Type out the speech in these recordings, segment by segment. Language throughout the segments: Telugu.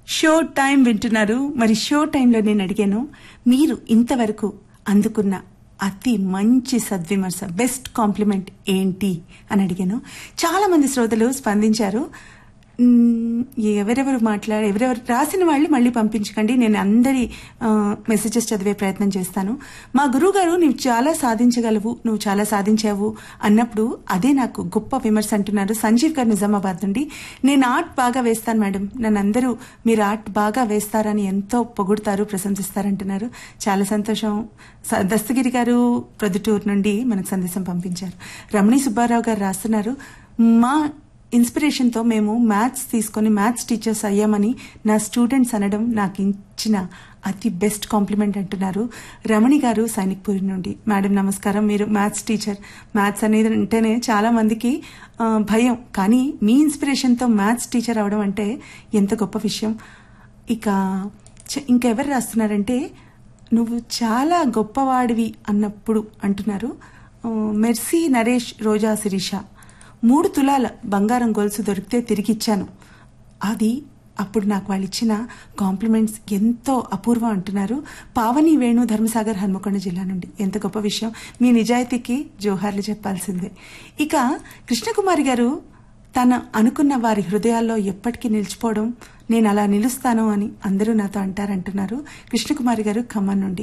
షో టైం వింటున్నారు మరి షో టైంలో నేను అడిగాను మీరు ఇంతవరకు అందుకున్న అతి మంచి సద్విమర్శ బెస్ట్ కాంప్లిమెంట్ ఏంటి అని అడిగాను చాలా మంది శ్రోతలు స్పందించారు మ్మ్, ఎవరెవరు మాట్లాడ ఎవరెవరు రాసిన వాళ్ళు మళ్ళీ పంపించకండి నేను అందరి మెసేజెస్ చదివే ప్రయత్నం చేస్తాను మా గురువు గారు నువ్వు చాలా సాధించగలవు నువ్వు చాలా సాధించావు అన్నప్పుడు అదే నాకు గొప్ప విమర్శ అంటున్నారు సంజీవ్ గారు నిజామాబాద్ నుండి నేను ఆర్ట్ బాగా వేస్తాను మేడం నన్ను అందరూ మీరు ఆర్ట్ బాగా వేస్తారని ఎంతో పొగుడతారు ప్రశంసిస్తారంటున్నారు చాలా సంతోషం స- దస్తగిరి గారు ప్రొద్దుటూరు నుండి మనకు సందేశం పంపించారు రమణి సుబ్బారావు గారు రాస్తున్నారు మా ఇన్స్పిరేషన్ తో మేము మ్యాథ్స్ తీసుకొని మ్యాథ్స్ టీచర్స్ అయ్యామని నా స్టూడెంట్స్ అనడం నాకు ఇచ్చిన అతి బెస్ట్ కాంప్లిమెంట్ అంటున్నారు రమణి గారు సైనిక్పూరి నుండి మేడం నమస్కారం మీరు మ్యాథ్స్ టీచర్ మ్యాథ్స్ అనేది అంటేనే చాలా మందికి ఆ, భయం కానీ మీ ఇన్స్పిరేషన్తో మ్యాథ్స్ టీచర్ అవడం అంటే ఎంత గొప్ప విషయం ఇక చ- ఇంకెవరు రాస్తున్నారంటే నువ్వు చాలా గొప్పవాడివి అన్నప్పుడు అంటున్నారు ఆ, మెర్సీ నరేష్ రోజా శిరీష మూడు తులాల బంగారం గొలుసు దొరికితే తిరిగి ఇచ్చాను అది అప్పుడు నాకు వాళ్ళు ఇచ్చిన కాంప్లిమెంట్స్ ఎంతో అపూర్వం అంటున్నారు పావని వేణు ధర్మసాగర్ హన్మకొండ జిల్లా నుండి ఎంత గొప్ప విషయం మీ నిజాయితీకి జోహార్లు చెప్పాల్సిందే ఇక కృష్ణకుమారి గారు తన అనుకున్న వారి హృదయాల్లో ఎప్పటికీ నిలిచిపోవడం నేను అలా నిలుస్తాను అని అందరూ నాతో అంటారంటున్నారు కృష్ణకుమారి గారు ఖమ్మం నుండి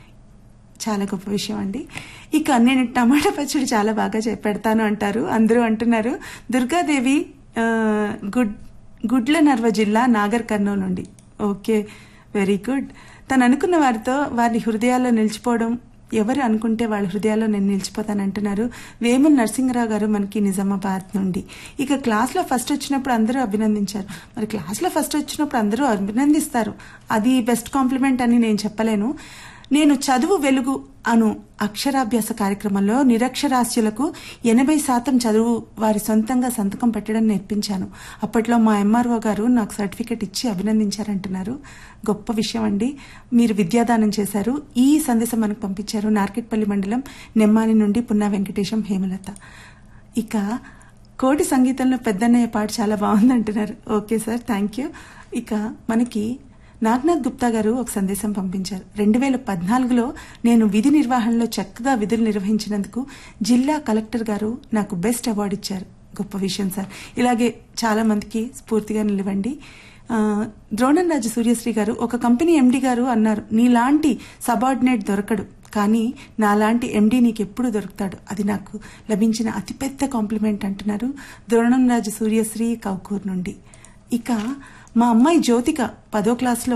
చాలా గొప్ప విషయం అండి ఇక నేను టమాటా పచ్చడి చాలా బాగా చే- పెడతాను అంటారు అందరూ అంటున్నారు దుర్గాదేవి ఆ, గుడ్ గుడ్ల నర్వ జిల్లా నాగర్ కర్నూలు నుండి ఓకే వెరీ గుడ్ తను అనుకున్న వారితో వారి హృదయాల్లో నిలిచిపోవడం ఎవరు అనుకుంటే వాళ్ళ హృదయాల్లో నేను నిలిచిపోతాను అంటున్నారు వేముల నరసింహరావు గారు మనకి నిజామాబాద్ నుండి ఇక క్లాస్లో ఫస్ట్ వచ్చినప్పుడు అందరూ అభినందించారు మరి క్లాస్లో ఫస్ట్ వచ్చినప్పుడు అందరూ అభినందిస్తారు అది బెస్ట్ కాంప్లిమెంట్ అని నేను చెప్పలేను నేను చదువు వెలుగు అను అక్షరాభ్యాస కార్యక్రమంలో నిరక్షరాస్యులకు ఎనభై శాతం చదువు వారి సొంతంగా సంతకం పెట్టడం నేర్పించాను అప్పట్లో మా ఎంఆర్ఓ గారు నాకు సర్టిఫికెట్ ఇచ్చి అభినందించారంటున్నారు గొప్ప విషయం అండి మీరు విద్యాదానం చేశారు ఈ సందేశం మనకు పంపించారు నార్కెట్పల్లి మండలం నెమ్మాని నుండి పున్నా వెంకటేశం హేమలత ఇక కోటి సంగీతంలో పెద్దన్నయ్య పాట చాలా బాగుంది అంటున్నారు ఓకే సార్ థ్యాంక్ యూ ఇక మనకి నాగ్నాథ్ గుప్తా గారు ఒక సందేశం పంపించారు రెండు వేల పద్నాలుగులో నేను విధి నిర్వహణలో చక్కగా విధులు నిర్వహించినందుకు జిల్లా కలెక్టర్ గారు నాకు బెస్ట్ అవార్డు ఇచ్చారు గొప్ప విషయం సార్ ఇలాగే చాలా మందికి స్ఫూర్తిగా నిలవండి ఆ, ద్రోణం రాజు సూర్యశ్రీ గారు ఒక కంపెనీ ఎండి గారు అన్నారు నీలాంటి సబార్డినేట్ దొరకడు కానీ నాలాంటి ఎండి నీకు ఎప్పుడు దొరుకుతాడు అది నాకు లభించిన అతిపెద్ద కాంప్లిమెంట్ అంటున్నారు ద్రోణం రాజు సూర్యశ్రీ కౌకూర్ నుండి ఇక మా అమ్మాయి జ్యోతిక పదో క్లాస్లో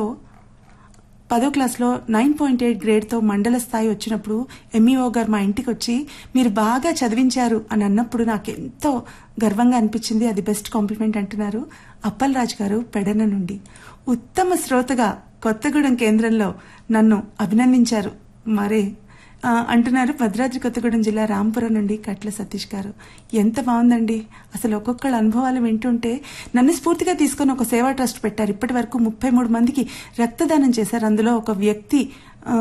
పదో క్లాస్లో నైన్ పాయింట్ ఎయిట్ గ్రేడ్తో మండల స్థాయి వచ్చినప్పుడు ఎంఈఓ గారు మా ఇంటికి వచ్చి మీరు బాగా చదివించారు అని అన్నప్పుడు నాకు ఎంతో గర్వంగా అనిపించింది అది బెస్ట్ కాంప్లిమెంట్ అంటున్నారు అప్పల్ రాజ్ గారు పెడన నుండి ఉత్తమ శ్రోతగా కొత్తగూడెం కేంద్రంలో నన్ను అభినందించారు మరే ఆ, అంటున్నారు భద్రాద్రి కొత్తగూడెం జిల్లా రాంపురం నుండి కట్ల సతీష్ గారు ఎంత బాగుందండి అసలు ఒక్కొక్కళ్ళ అనుభవాలు వింటుంటే నన్ను స్ఫూర్తిగా తీసుకొని ఒక సేవా ట్రస్ట్ పెట్టారు ఇప్పటి వరకు ముప్పై మూడు మందికి రక్తదానం చేశారు అందులో ఒక వ్యక్తి ఆ,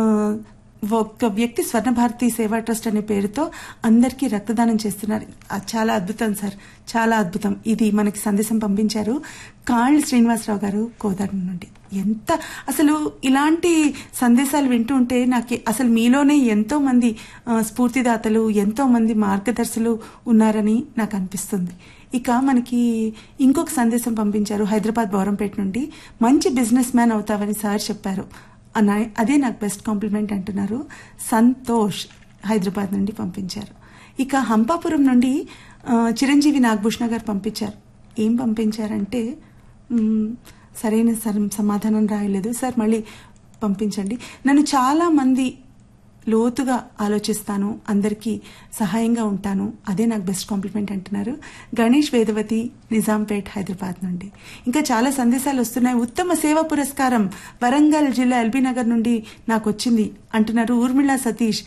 ఒక వ్యక్తి స్వర్ణ భారతి సేవా ట్రస్ట్ అనే పేరుతో అందరికీ రక్తదానం చేస్తున్నారు అది చాలా అద్భుతం సార్ చాలా అద్భుతం ఇది మనకి సందేశం పంపించారు కాళ్ళ శ్రీనివాసరావు గారు కోదాడ నుండి ఎంత అసలు ఇలాంటి సందేశాలు వింటూ ఉంటే నాకు అసలు మీలోనే ఎంతో మంది ఆ, స్ఫూర్తిదాతలు ఎంతో మంది మార్గదర్శులు ఉన్నారని నాకు అనిపిస్తుంది ఇక మనకి ఇంకొక సందేశం పంపించారు హైదరాబాద్ బౌరంపేట నుండి మంచి బిజినెస్ మ్యాన్ అవుతావని సార్ చెప్పారు అన్న అదే నాకు బెస్ట్ కాంప్లిమెంట్ అంటున్నారు సంతోష్ హైదరాబాద్ నుండి పంపించారు ఇక హంపాపురం నుండి ఆ, చిరంజీవి నాగభూషణ గారు పంపించారు ఏం పంపించారంటే మ్, సరైన సర- సమాధానం రాయలేదు సార్ మళ్ళీ పంపించండి నన్ను చాలా మంది లోతుగా ఆలోచిస్తాను అందరికీ సహాయంగా ఉంటాను అదే నాకు బెస్ట్ కాంప్లిమెంట్ అంటున్నారు గణేష్ వేదవతి నిజాంపేట్ హైదరాబాద్ నుండి ఇంకా చాలా సందేశాలు వస్తున్నాయి ఉత్తమ సేవా పురస్కారం వరంగల్ జిల్లా ఎల్బీ నగర్ నుండి నాకు వచ్చింది అంటున్నారు ఊర్మిళ సతీష్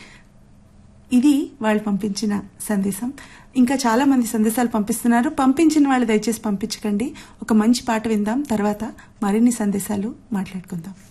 ఇది వాళ్ళు పంపించిన సందేశం ఇంకా చాలా మంది సందేశాలు పంపిస్తున్నారు పంపించిన వాళ్ళు దయచేసి పంపించకండి ఒక మంచి పాట విందాం తర్వాత మరిన్ని సందేశాలు మాట్లాడుకుందాం